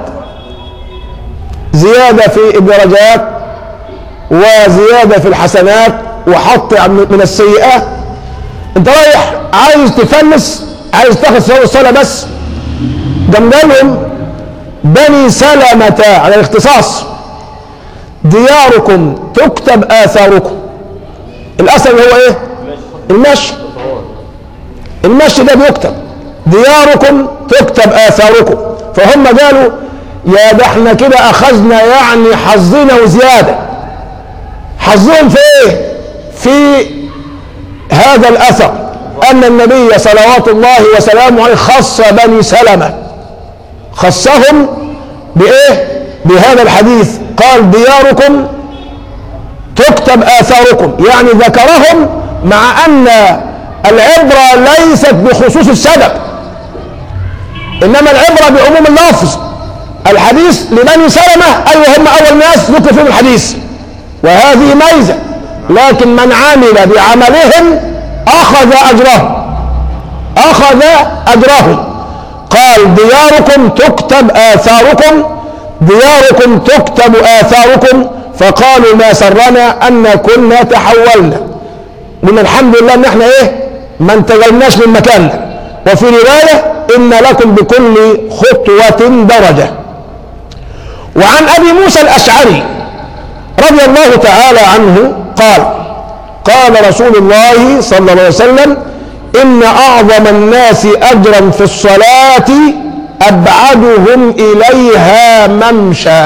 زيادة في الدرجات وزيادة في الحسنات وحط من السيئات انت رايح عايز تفلس عايز تاخد ثواب الصلاة بس قام لهم بني سلمة على الاختصاص دياركم تكتب آثاركم الأثر اللي هو ايه المشي المشي ده بيكتب دياركم تكتب آثاركم فهم قالوا يا ده احنا كده اخذنا يعني حظنا وزياده حظهم في ايه في هذا الاثر ان النبي صلوات الله وسلامه عليه خص بني سلمه خصهم بايه بهذا الحديث قال دياركم تكتب اثاركم يعني ذكرهم مع ان العبره ليست بخصوص السبب انما العبره بعموم اللفظ الحديث لبني سلمة أيوة هم أول ناس ذكر فيهم الحديث وهذه ميزة لكن من عمل بعملهم أخذ أجرهم أخذ أجرهم قال دياركم تكتب آثاركم دياركم تكتب آثاركم فقالوا ما سرنا أن كنا تحولنا من الحمد لله ان احنا ايه ما انتقلناش من مكاننا وفي رواية ان لكم بكل خطوة درجة وعن ابي موسى الاشعري رضي الله تعالى عنه قال قال رسول الله صلى الله عليه وسلم ان اعظم الناس اجرا في الصلاه ابعدهم اليها ممشى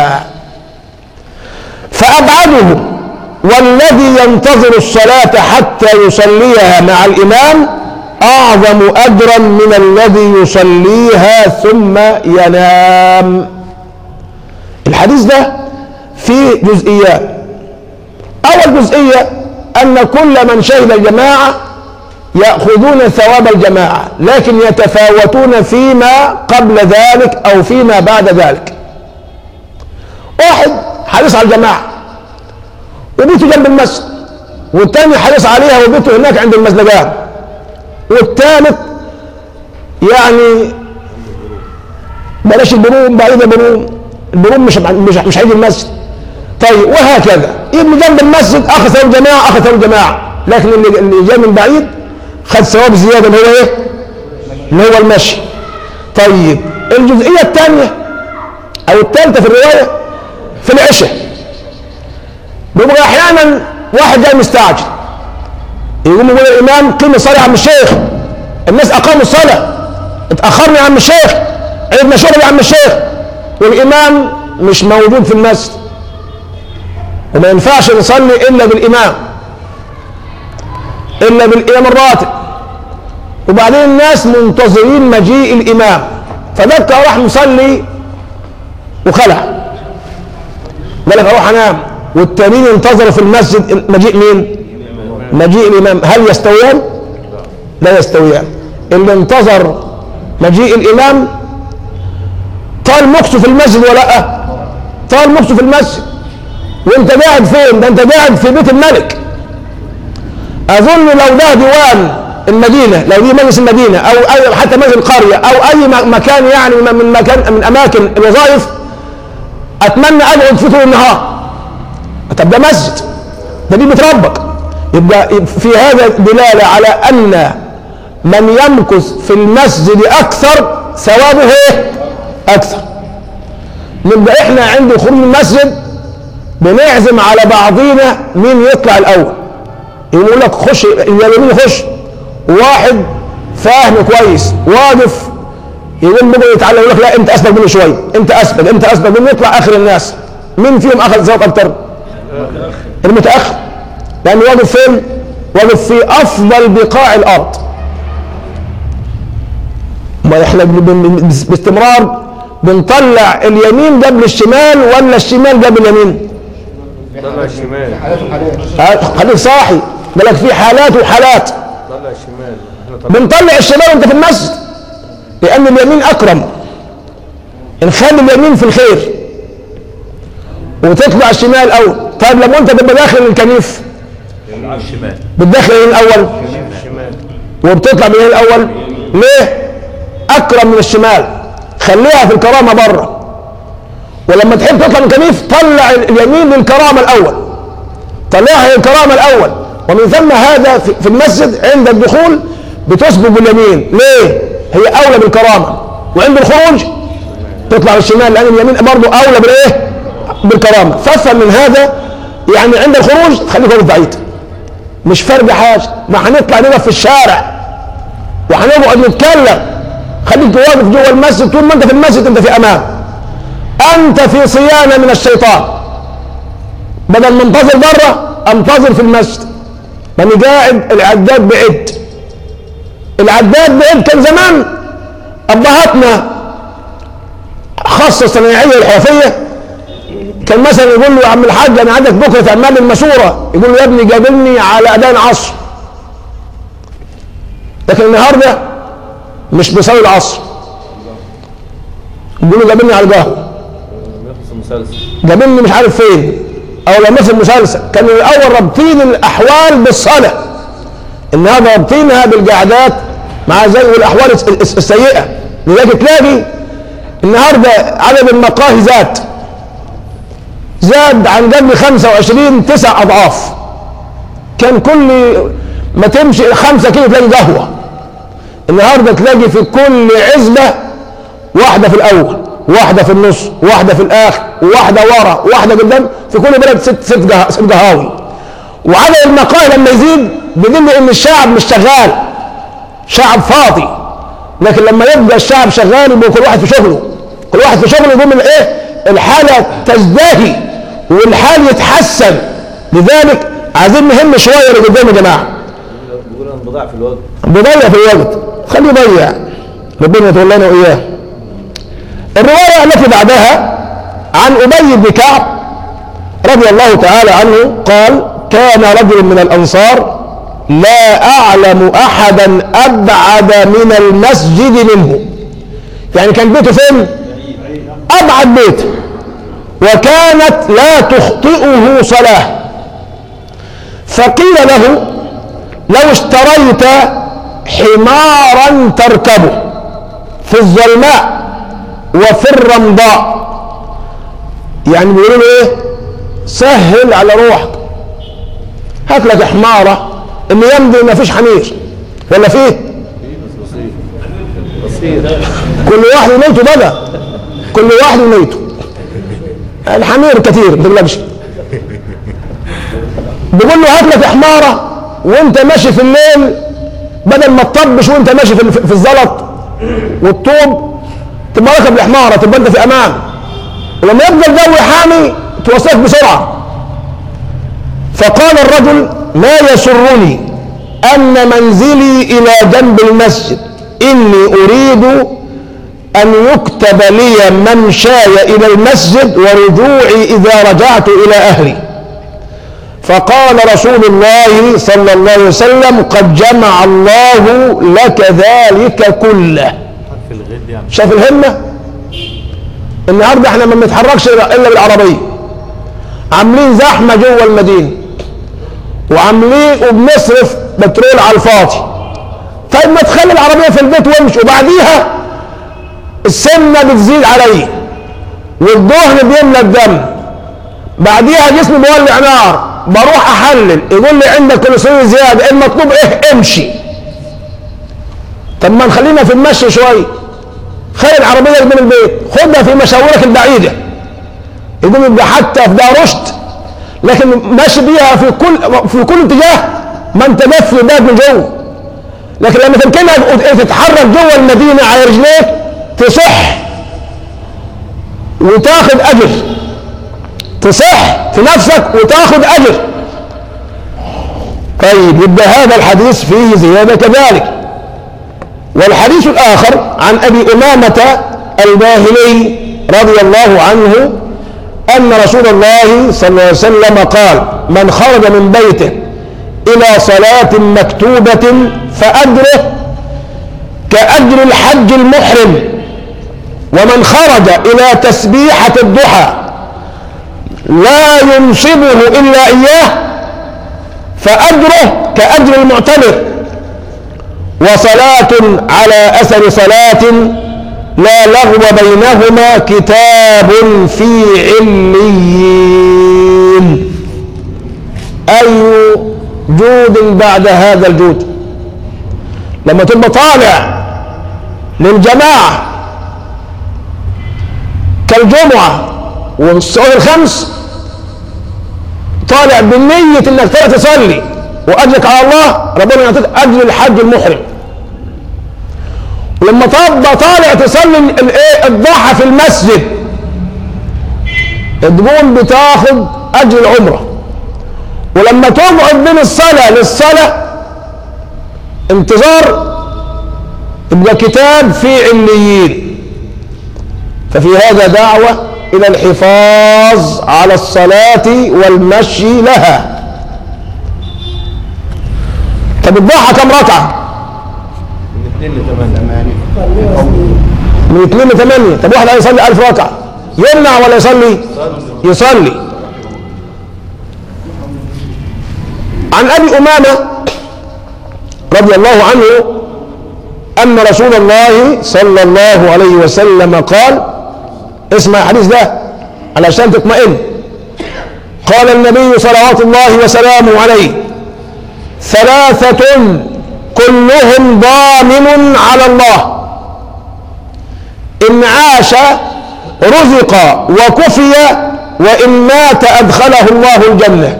فابعدهم والذي ينتظر الصلاه حتى يصليها مع الامام اعظم اجرا من الذي يصليها ثم ينام الحديث ده فيه جزئيات اول جزئيه ان كل من شهد الجماعه ياخذون ثواب الجماعه لكن يتفاوتون فيما قبل ذلك او فيما بعد ذلك واحد حريص على الجماعه وبيته جنب المسجد والتاني حريص عليها وبيته هناك عند المزلجان والثالث يعني بلاش البروم بعيدة بروم البروم مش مش مش هيجي المسجد طيب وهكذا ابن جنب المسجد اخذ ثواب جماعه اخذ ثواب جماعه لكن اللي اللي جاي من بعيد خد ثواب زياده اللي هو ايه؟ اللي هو المشي طيب الجزئيه الثانيه او الثالثه في الروايه في العشاء بيبقى احيانا واحد جاي مستعجل يقوم يقول الامام قيم الصلاه يا عم الشيخ الناس اقاموا الصلاه اتاخرنا يا عم الشيخ عيدنا شغل يا عم الشيخ والامام مش موجود في المسجد وما ينفعش نصلي الا بالامام الا بالامام الراتب وبعدين الناس منتظرين مجيء الامام فذكر راح مصلي وخلع قال لك اروح انام والتانيين انتظروا في المسجد مجيء مين؟ مجيء الامام هل يستويان؟ لا يستويان اللي انتظر مجيء الامام طال مكسه في المسجد ولا لا؟ طال مكسه في المسجد وانت قاعد فين؟ ده انت قاعد في بيت الملك اظن لو ده ديوان المدينه لو دي مجلس المدينه او اي حتى مجلس القريه او اي م- مكان يعني من مكان من اماكن الوظائف اتمنى اقعد فيه طول النهار طب ده مسجد ده دي بيت ربك يبقى في هذا دلاله على ان من يمكث في المسجد اكثر ثوابه ايه؟ اكثر نبقى احنا عند خروج من المسجد بنعزم على بعضينا مين يطلع الاول يقول لك خش اليمين يخش واحد فاهم كويس واقف يقوم بقى يتعلم يقول لك لا انت اسبق مني شويه انت اسبق انت اسبق مني يطلع اخر الناس مين فيهم اخذ ثواب اكتر؟ المتاخر لانه واقف فين؟ واقف في افضل بقاع الارض ما احنا بن- بن- باستمرار بنطلع اليمين قبل الشمال ولا الشمال قبل اليمين؟ طلع الشمال ها، خليك صاحي بالك في حالات وحالات طلع الشمال احنا طلع بنطلع الشمال وانت في المسجد لان اليمين اكرم نخلي اليمين في الخير وتطلع الشمال الاول طيب لما انت تبقى داخل الكنيف الشمال بتدخل اليمين الاول الشمال وبتطلع من اليمين الاول ليه اكرم من الشمال خليها في الكرامه بره ولما تحب تطلع من الكنيف طلع اليمين للكرامه الاول طلعها للكرامه الاول ومن ثم هذا في في المسجد عند الدخول بتسبق باليمين ليه هي اولى بالكرامه وعند الخروج تطلع بالشمال لان اليمين برضه اولى بالايه بالكرامه فافهم من هذا يعني عند الخروج خليك واقف بعيد مش فرق حاجه ما هنطلع نقف في الشارع وهنقعد نتكلم خليك واقف جوه المسجد طول ما انت في المسجد انت في امان انت في صيانه من الشيطان بدل ما انتظر بره انتظر في المسجد ماني قاعد العداد بعد العداد بعد كان زمان ابهاتنا خاصه الصنايعيه الحرفيه كان مثلا يقول له يا عم الحاج انا عندك بكره تعمل لي المشوره يقول له يا ابني قابلني على اذان عصر لكن النهارده مش بيصلي العصر يقول له قابلني على القهوه بيخلص المسلسل قابلني مش عارف فين او لما في المسلسل كانوا الاول رابطين الاحوال بالصلاه النهارده رابطينها بالقعدات مع زي والاحوال الس- الس- السيئه لذلك تلاقي النهارده عدد المقاهي زاد زاد عن قبل 25 تسع اضعاف كان كل ما تمشي خمسة كيلو تلاقي قهوه النهارده تلاقي في كل عزبه واحده في الاول واحده في النص واحده في الاخر وواحده ورا وواحده قدام في كل بلد ست ست جه- ست قهاوي وعدد المقاهي لما يزيد بيدل ان الشعب مش شغال شعب فاضي لكن لما يبقى الشعب شغال يبقى كل واحد في شغله كل واحد في شغله يقوم الايه الحاله تزدهي والحال يتحسن لذلك عايزين نهم شويه اللي قدام يا جماعه بيقول انبضاع في الوقت بيضيع في الوقت خليه يضيع ربنا يتولانا واياه الروايه التي بعدها عن ابي بن كعب رضي الله تعالى عنه قال كان رجل من الانصار لا اعلم احدا ابعد من المسجد منه يعني كان بيته فين ابعد بيت وكانت لا تخطئه صلاه فقيل له لو اشتريت حمارا تركبه في الظلماء وفي الرمضاء يعني بيقولوا له ايه سهل على روحك هات لك حماره اللي يمضي ما فيش حمير ولا فيه بسيط كل واحد ونيته بقى كل واحد ونيته الحمير كتير ما تقلقش بيقول له هات لك حماره وانت ماشي في الليل بدل ما تطبش وانت ماشي في في الزلط والطوب تبقى راكب الحماره تبقى انت في امان ولما يبقى الجو حامي توصلك بسرعه فقال الرجل ما يسرني ان منزلي الى جنب المسجد اني اريد ان يكتب لي ممشاي الى المسجد ورجوعي اذا رجعت الى اهلي فقال رسول الله صلى الله عليه وسلم قد جمع الله لك ذلك كله في الغد يعني شاف الهمة النهاردة احنا ما بنتحركش الا بالعربية عاملين زحمة جوه المدينة وعاملين وبنصرف بترول على الفاضي طيب ما تخلي العربية في البيت وامشي وبعديها السمنة بتزيد علي والدهن بيملى الدم بعديها جسمي مولع نار بروح احلل يقول لي عندك كوليسترول زياده المطلوب ايه امشي طب ما نخلينا في المشي شويه خلي العربيه من البيت خدها في مشاورك البعيده يقول يبقى حتى في دار رشد لكن ماشي بيها في كل في كل اتجاه ما انت لف باك من جوه لكن لما تمكنها تتحرك جوه المدينه على رجليك تصح وتاخذ اجر تصح في نفسك وتاخذ اجر طيب يبقى هذا الحديث فيه زياده كذلك والحديث الاخر عن ابي امامه الباهلي رضي الله عنه ان رسول الله صلى الله عليه وسلم قال من خرج من بيته الى صلاه مكتوبه فاجره كاجر الحج المحرم ومن خرج الى تسبيحه الضحى لا ينصبه إلا إياه فأجره كأجر المعتمر وصلاة على أثر صلاة لا لغو بينهما كتاب في عليين أي جود بعد هذا الجود لما تبقى طالع للجماعة كالجمعة والصلاة الخمس طالع بالنية انك تروح تصلي واجرك على الله ربنا يعطيك اجر الحج المحرم ولما تبقى طالع تصلي الايه الضحى في المسجد تقوم بتاخد اجر العمره ولما تقعد بين الصلاه للصلاه انتظار يبقى كتاب في عليين ففي هذا دعوه الى الحفاظ على الصلاه والمشي لها طب الضحى كم ركعه من 2 ل 8 من اثنين لثمانية طب واحد هيصلي ألف ركعة يمنع ولا يصلي يصلي عن أبي أمامة رضي الله عنه أن رسول الله صلى الله عليه وسلم قال اسمع الحديث ده علشان تطمئن قال النبي صلوات الله وسلامه عليه ثلاثة كلهم ضامن على الله إن عاش رزق وكفي وإن مات أدخله الله الجنة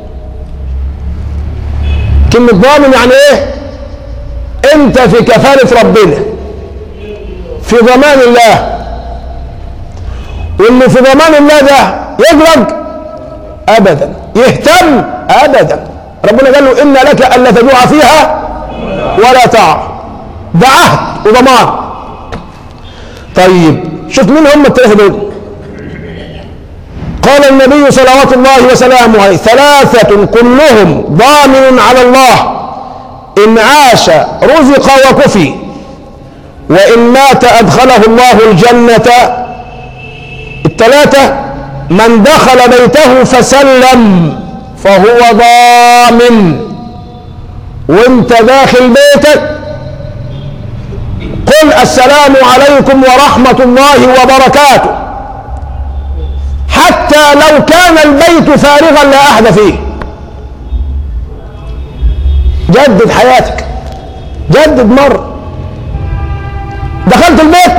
كلمة ضامن يعني إيه؟ أنت في كفالة ربنا في ضمان الله واللي في ضمان الله ده يقلق أبدا يهتم أبدا ربنا قال له إن لك ألا تجوع فيها ولا تعر ده عهد وضمان طيب شوف مين هم الثلاثة دول قال النبي صلوات الله وسلامه عليه ثلاثة كلهم ضامن على الله إن عاش رزق وكفي وإن مات أدخله الله الجنة الثلاثة من دخل بيته فسلم فهو ضامن وانت داخل بيتك قل السلام عليكم ورحمة الله وبركاته حتى لو كان البيت فارغا لا أحد فيه جدد حياتك جدد مرة دخلت البيت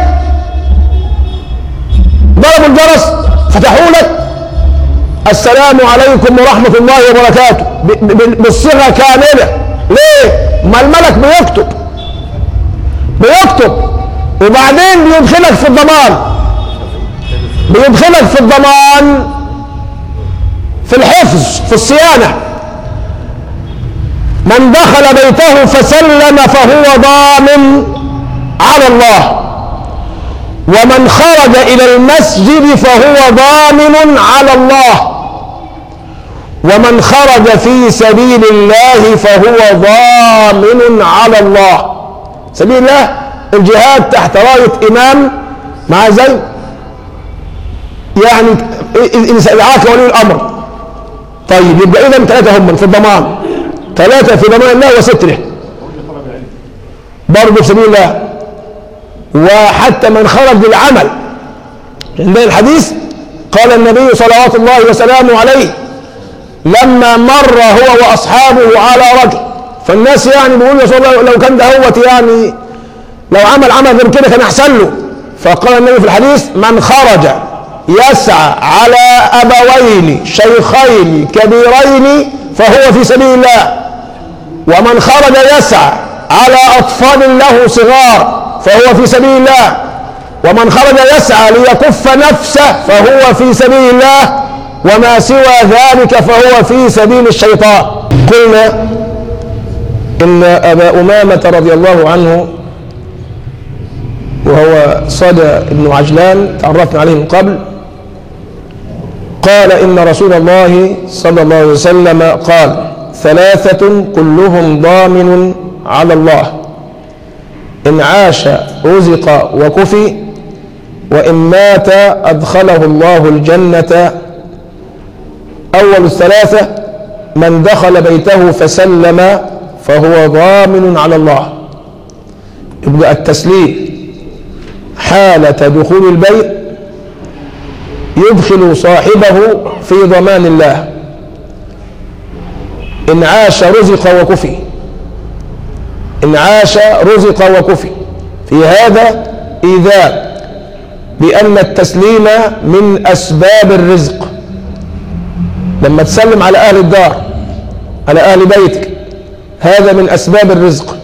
ضربوا الجرس فتحوا لك السلام عليكم ورحمة الله وبركاته ب- ب- بالصيغة كاملة ليه؟ ما الملك بيكتب بيكتب وبعدين بيدخلك في الضمان بيدخلك في الضمان في الحفظ في الصيانة من دخل بيته فسلم فهو ضامن على الله ومن خرج إلى المسجد فهو ضامن على الله ومن خرج في سبيل الله فهو ضامن على الله سبيل الله الجهاد تحت راية إمام مع زي يعني إن استدعاك ولي الأمر طيب يبقى إذا ثلاثة هم في الضمان ثلاثة في ضمان الله وستره برضه في سبيل الله وحتى من خرج للعمل عندنا الحديث قال النبي صلوات الله وسلامه عليه لما مر هو واصحابه على رجل فالناس يعني بيقولوا يا رسول الله لو كان ده هوت يعني لو عمل عمل غير كده كان احسن له فقال النبي في الحديث من خرج يسعى على ابوين شيخين كبيرين فهو في سبيل الله ومن خرج يسعى على اطفال له صغار فهو في سبيل الله ومن خرج يسعى ليكف نفسه فهو في سبيل الله وما سوى ذلك فهو في سبيل الشيطان قلنا إن أبا أمامة رضي الله عنه وهو صدى بن عجلان تعرفنا عليه من قبل قال إن رسول الله صلى الله عليه وسلم قال ثلاثة كلهم ضامن على الله إن عاش رزق وكفي وإن مات أدخله الله الجنة أول الثلاثة من دخل بيته فسلم فهو ضامن على الله يبقى التسليم حالة دخول البيت يدخل صاحبه في ضمان الله إن عاش رزق وكفي إن عاش رزق وكفي في هذا إيذاء بأن التسليم من أسباب الرزق لما تسلم على أهل الدار على أهل بيتك هذا من أسباب الرزق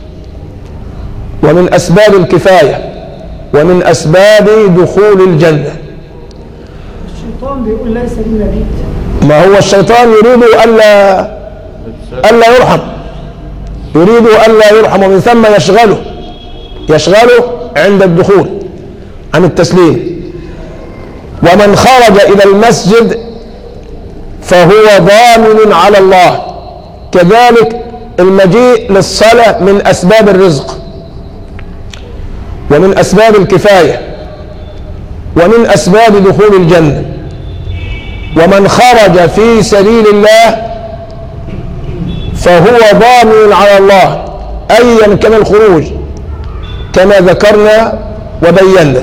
ومن أسباب الكفاية ومن أسباب دخول الجنة الشيطان بيقول ليس لنا بيت ما هو الشيطان يريد ألا ألا يرحم يريد ألا يرحم ومن ثم يشغله يشغله عند الدخول عن التسليم ومن خرج إلى المسجد فهو ضامن على الله كذلك المجيء للصلاة من أسباب الرزق ومن أسباب الكفاية ومن أسباب دخول الجنة ومن خرج في سبيل الله فهو ضامن على الله أيا كان الخروج كما ذكرنا وبينا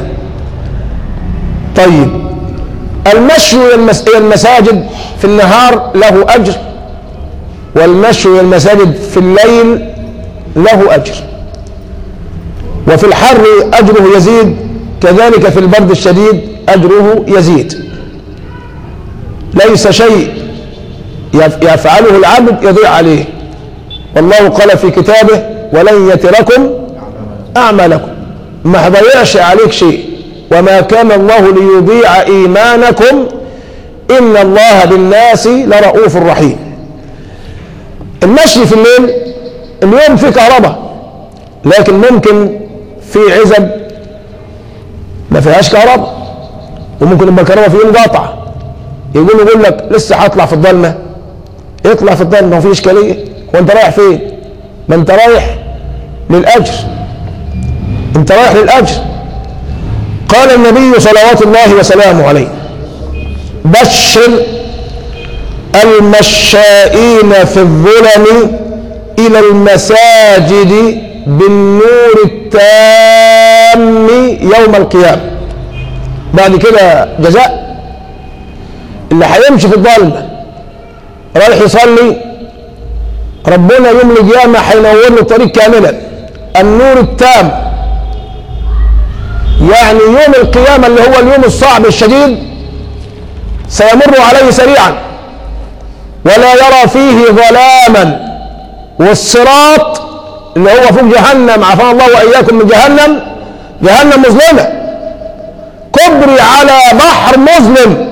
طيب المشي إلى المس- إلى المساجد في النهار له أجر والمشي إلى المساجد في الليل له أجر وفي الحر أجره يزيد كذلك في البرد الشديد أجره يزيد ليس شيء يف- يفعله العبد يضيع عليه والله قال في كتابه ولن يتركم أعمالكم ما هضيعش عليك شيء وما كان الله ليضيع إيمانكم إن الله بالناس لرؤوف رحيم المشي في الليل اليوم في كهرباء لكن ممكن في عزب ما فيهاش كهرباء وممكن يبقى الكهرباء في يوم قاطع يقول يقول لك لسه هطلع في الضلمه اطلع في الضلمه ما فيش اشكاليه وانت رايح فين؟ ما انت رايح للاجر انت رايح للاجر قال النبي صلوات الله وسلامه عليه بشر المشائين في الظلم إلى المساجد بالنور التام يوم القيامة بعد كده جزاء اللي هيمشي في الظلمة رايح يصلي ربنا يوم القيامة هينور له الطريق كاملا النور التام يعني يوم القيامة اللي هو اليوم الصعب الشديد سيمر عليه سريعا ولا يرى فيه ظلاما والصراط اللي هو فوق جهنم عافانا الله واياكم من جهنم جهنم مظلمه كبري على بحر مظلم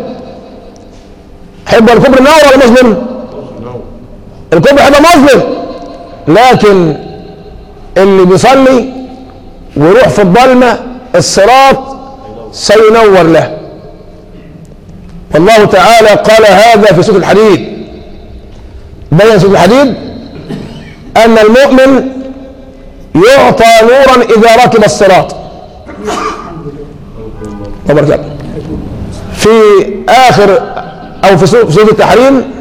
حب الكبر نار ولا مظلم الكبر هيبقى مظلم لكن اللي بيصلي ويروح في الظلمه الصراط سينور له والله تعالى قال هذا في سوره الحديد بين سوره الحديد ان المؤمن يعطى نورا اذا ركب الصراط وبركاته في اخر او في سوره في سورة التحريم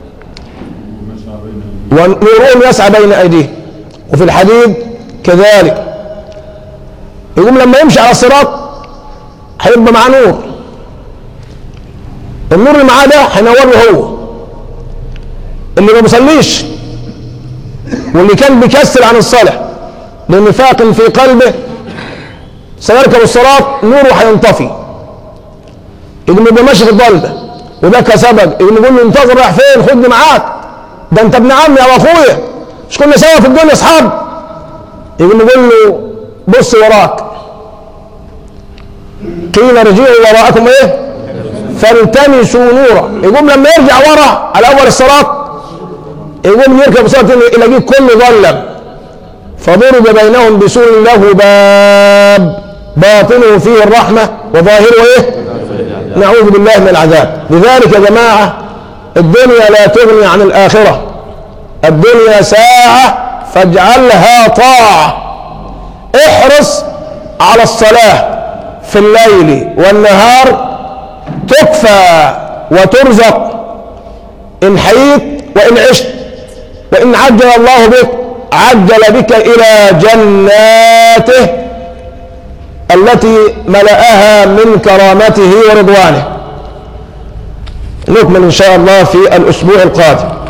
ونورهم يسعى بين ايديهم وفي الحديد كذلك يقوم لما يمشي على الصراط هيبقى معاه نور النور اللي معاه ده هينور له هو اللي ما بيصليش واللي كان بيكسل عن الصلاة لنفاق في قلبه سيركب الصراط نوره هينطفي يقوم يبقى ماشي في الضلمة وده كسبق يقوم يقول له انتظر رايح فين خدني معاك ده انت ابن عمي او اخويا مش كنا سوا في الدنيا اصحاب يقوم يقول له بص وراك قيل ارجعوا وراءكم ايه فالتمسوا نورا يقوم لما يرجع ورا على اول الصراط يقوم يركب صراط يلاقيه كله ظلم فضرب بينهم بسور له باب باطنه فيه الرحمه وظاهره ايه؟ نعوذ بالله من العذاب لذلك يا جماعه الدنيا لا تغني عن الاخره الدنيا ساعه فاجعلها طاعه احرص على الصلاه في الليل والنهار تكفى وترزق إن حييت وإن عشت وإن عجل الله بك عجل بك إلى جناته التي ملأها من كرامته ورضوانه نكمل إن شاء الله في الأسبوع القادم